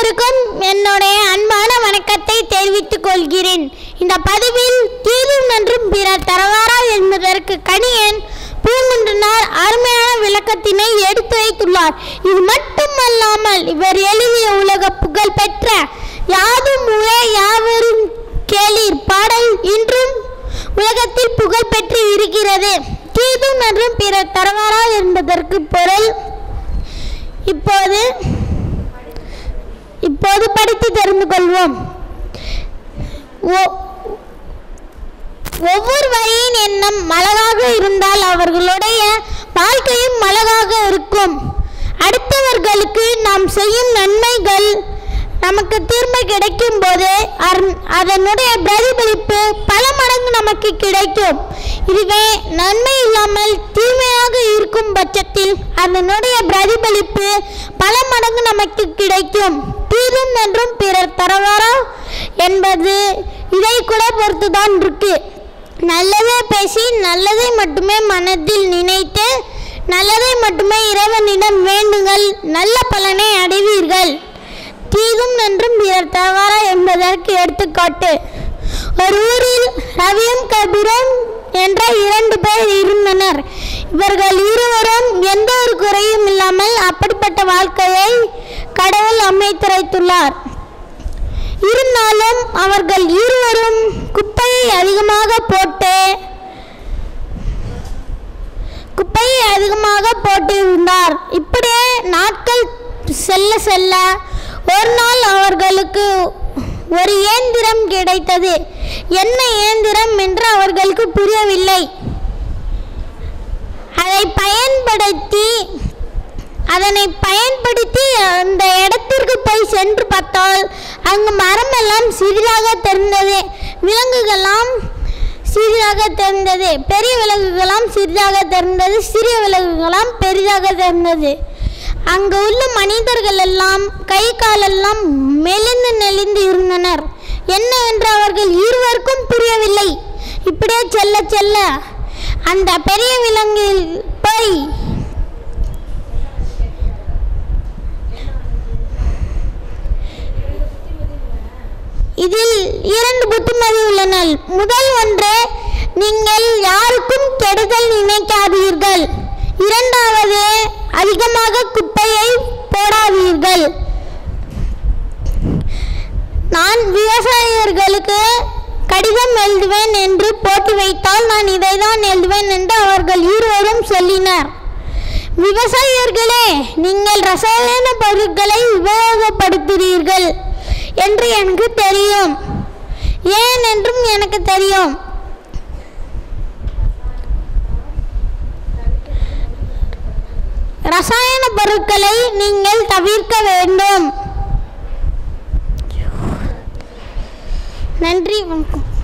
அனைவருக்கும் என்னுடைய அன்பான வணக்கத்தை தெரிவித்துக் கொள்கிறேன் இந்த பதிவில் தீதும் நன்றும் பிறர் தரவாரா என்பதற்கு கணியன் பூங்குன்றனார் அருமையான விளக்கத்தினை எடுத்து வைத்துள்ளார் இது மட்டுமல்லாமல் இவர் எழுதிய உலக புகழ் பெற்ற யாதும் ஊரே யாவரும் கேளீர் பாடல் இன்றும் உலகத்தில் புகழ் பெற்று இருக்கிறது தீதும் நன்றும் பிறர் தரவாரா என்பதற்கு பொருள் இப்போது இப்போது படித்து தெரிந்து கொள்வோம் ஒ- ஒவ்வொருவரின் எண்ணம் அழகாக இருந்தால் அவர்களுடைய வாழ்க்கையும் அழகாக இருக்கும் அடுத்தவர்களுக்கு நாம் செய்யும் நன்மைகள் நமக்கு திரும்ப கிடைக்கும் போது அர்- அதனுடைய பிரதிபலிப்பு பல மடங்கு நமக்கு கிடைக்கும் இதுவே நன்மை இல்லாமல் தீமையாக இருக்கும் பட்சத்தில் அதனுடைய பிரதிபலிப்பு பல மடங்கு நமக்கு கிடைக்கும் தீதும் நன்றும் பிறர் தரவாரா என்பது இதை கூட பொறுத்துதான் இருக்கு நல்லதே பேசி நல்லதை மட்டுமே மனதில் நினைத்து நல்லதை மட்டுமே இறைவனிடம் வேண்டுங்கள் நல்ல பலனை அடைவீர்கள் தீதும் நன்றும் பிறர் தவறா என்பதற்கு எடுத்துக்காட்டு ஒரு ஊரில் ரவியும் கபீரும் என்ற இரண்டு பேர் இருந்தனர் இவர்கள் இருவரும் எந்த ஒரு குறையும் இல்லாமல் அப்படிப்பட்ட வாழ்க்கையை கடவுள் அமைத்துரைத்துள்ளார் இருந்தாலும் அவர்கள் இருவரும் குப்பையை அதிகமாக போட்டு குப்பையை அதிகமாக போட்டிருந்தார் இப்படியே நாட்கள் செல்ல செல்ல ஒரு நாள் அவர்களுக்கு ஒரு இயந்திரம் கிடைத்தது என்ன இயந்திரம் என்று அவர்களுக்கு புரியவில்லை அதை பயன்படுத்தி அதனை பயன்படுத்தி அந்த இடத்திற்கு போய் சென்று பார்த்தால் அங்கு மரமெல்லாம் சிறிதாக தெரிந்தது விலங்குகளாம் சிறிதாக தெரிந்தது பெரிய விலங்குகளாம் சிறிதாக தெரிந்தது சிறிய விலங்குகளாம் பெரிதாக தெரிந்தது அங்கு உள்ள மனிதர்கள் எல்லாம் கை காலெல்லாம் மெலிந்து நெளிந்து இருந்தனர் என்னவென்று அவர்கள் இருவருக்கும் புரியவில்லை இப்படியே செல்ல செல்ல அந்த பெரிய விலங்கில் போய் இதில் இரண்டு புத்திமதி உள்ளன முதல் ஒன்று நீங்கள் யாருக்கும் கெடுதல் நினைக்காதீர்கள் இரண்டாவது அதிகமாக குப்பையை போடாதீர்கள் நான் விவசாயிகளுக்கு கடிதம் எழுதுவேன் என்று போட்டு வைத்தால் நான் இதைதான் எழுதுவேன் என்று அவர்கள் இருவரும் சொல்லினர் விவசாயிகளே நீங்கள் ரசாயன பொருட்களை உபயோகப்படுத்துகிறீர்கள் என்று எனக்கு தெரியும் ஏன் என்றும் எனக்கு தெரியும் ரசாயன பொருட்களை நீங்கள் தவிர்க்க வேண்டும் நன்றி வணக்கம்